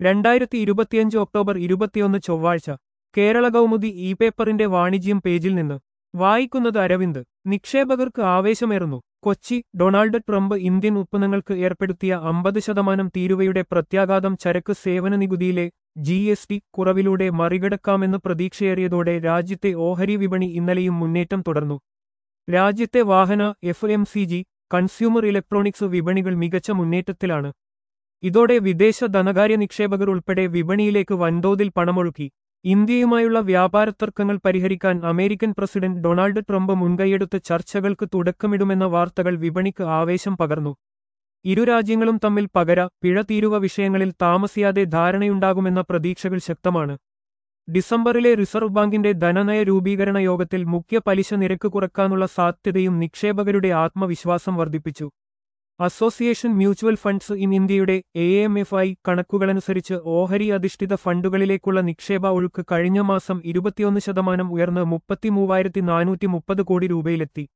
രണ്ടായിരത്തി ഇരുപത്തിയഞ്ച് ഒക്ടോബർ ഇരുപത്തിയൊന്ന് ചൊവ്വാഴ്ച കേരള കൗമുദി ഇ പേപ്പറിന്റെ വാണിജ്യം പേജിൽ നിന്ന് വായിക്കുന്നത് അരവിന്ദ് നിക്ഷേപകർക്ക് ആവേശമേറുന്നു കൊച്ചി ഡൊണാൾഡ് ട്രംപ് ഇന്ത്യൻ ഉത്പന്നങ്ങൾക്ക് ഏർപ്പെടുത്തിയ അമ്പത് ശതമാനം തീരുവയുടെ പ്രത്യാഘാതം ചരക്ക് സേവന നികുതിയിലെ ജി എസ് ടി കുറവിലൂടെ മറികടക്കാമെന്ന് പ്രതീക്ഷയേറിയതോടെ രാജ്യത്തെ ഓഹരി വിപണി ഇന്നലെയും മുന്നേറ്റം തുടർന്നു രാജ്യത്തെ വാഹന F M C G consumer electronics വിപണികൾ മികച്ച മുന്നേറ്റത്തിലാണ് ഇതോടെ വിദേശ ധനകാര്യ നിക്ഷേപകർ ഉൾപ്പെടെ വിപണിയിലേക്ക് വൻതോതിൽ പണമൊഴുക്കി ഇന്ത്യയുമായുള്ള വ്യാപാര തർക്കങ്ങൾ പരിഹരിക്കാൻ അമേരിക്കൻ പ്രസിഡന്റ് ഡൊണാൾഡ് ട്രംപ് മുൻകൈയെടുത്ത് ചർച്ചകൾക്ക് തുടക്കമിടുമെന്ന വാർത്തകൾ വിപണിക്ക് ആവേശം പകർന്നു ഇരു രാജ്യങ്ങളും തമ്മിൽ പകര പിഴ തീരുവ വിഷയങ്ങളിൽ താമസിയാതെ ധാരണയുണ്ടാകുമെന്ന പ്രതീക്ഷകൾ ശക്തമാണ് ഡിസംബറിലെ റിസർവ് ബാങ്കിന്റെ ധനനയ രൂപീകരണ യോഗത്തിൽ മുഖ്യ പലിശ നിരക്ക് കുറക്കാനുള്ള സാധ്യതയും നിക്ഷേപകരുടെ ആത്മവിശ്വാസം വർദ്ധിപ്പിച്ചു അസോസിയേഷൻ മ്യൂച്വൽ ഫണ്ട്സ് ഇൻ ഇന്ത്യയുടെ എ എം എഫ് ഐ കണക്കുകളനുസരിച്ച് ഓഹരി അധിഷ്ഠിത ഫണ്ടുകളിലേക്കുള്ള നിക്ഷേപ ഒഴുക്ക് കഴിഞ്ഞ മാസം ഇരുപത്തിയൊന്ന് ശതമാനം ഉയർന്ന് മുപ്പത്തിമൂവായിരത്തി നാനൂറ്റി മുപ്പത് കോടി രൂപയിലെത്തി